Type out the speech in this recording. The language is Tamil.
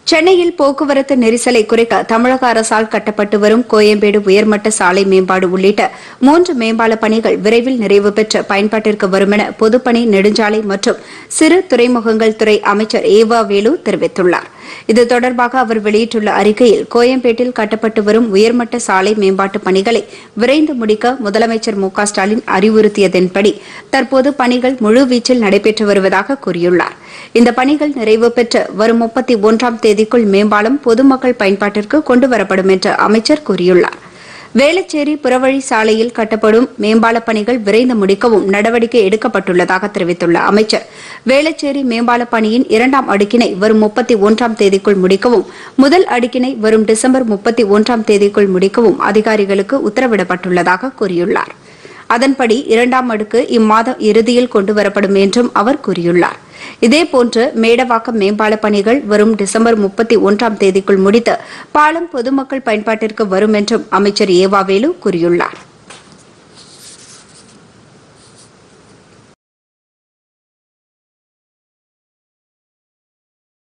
சென்னையில் போக்குவரத்து நெரிசலை குறைக்க தமிழக அரசால் கட்டப்பட்டு வரும் கோயம்பேடு உயர்மட்ட சாலை மேம்பாடு உள்ளிட்ட மூன்று மேம்பால பணிகள் விரைவில் நிறைவு பெற்று பயன்பாட்டிற்கு வரும் என பொதுப்பணி நெடுஞ்சாலை மற்றும் சிறு துறைமுகங்கள் துறை அமைச்சர் ஏவா வேலு தெரிவித்துள்ளார் இது தொடர்பாக அவர் வெளியிட்டுள்ள அறிக்கையில் கோயம்பேட்டில் கட்டப்பட்டு வரும் உயர்மட்ட சாலை மேம்பாட்டு பணிகளை விரைந்து முடிக்க முதலமைச்சர் மு க ஸ்டாலின் அறிவுறுத்தியதன்படி தற்போது பணிகள் முழுவீச்சில் நடைபெற்று வருவதாக கூறியுள்ளார் இந்த பணிகள் நிறைவு பெற்று வரும் முப்பத்தி ஒன்றாம் தேதிக்குள் மேம்பாலம் பொதுமக்கள் பயன்பாட்டிற்கு கொண்டுவரப்படும் என்று அமைச்சர் கூறியுள்ளார் வேளச்சேரி புறவழி சாலையில் கட்டப்படும் மேம்பாலப் பணிகள் விரைந்து முடிக்கவும் நடவடிக்கை எடுக்கப்பட்டுள்ளதாக தெரிவித்துள்ள அமைச்சர் வேளச்சேரி மேம்பாலப் பணியின் இரண்டாம் அடுக்கினை வரும் முப்பத்தி ஒன்றாம் தேதிக்குள் முடிக்கவும் முதல் அடுக்கினை வரும் டிசம்பர் முப்பத்தி ஒன்றாம் தேதிக்குள் முடிக்கவும் அதிகாரிகளுக்கு உத்தரவிடப்பட்டுள்ளதாக கூறியுள்ளார் அதன்படி இரண்டாம் அடுக்கு இம்மாத இறுதியில் கொண்டுவரப்படும் என்றும் அவர் கூறியுள்ளார் இதேபோன்று மேடவாக்கம் மேம்பால பணிகள் வரும் டிசம்பர் முப்பத்தி ஒன்றாம் தேதிக்குள் முடித்து பாலம் பொதுமக்கள் பயன்பாட்டிற்கு வரும் என்றும் அமைச்சர் ஏவாவேலு கூறியுள்ளார்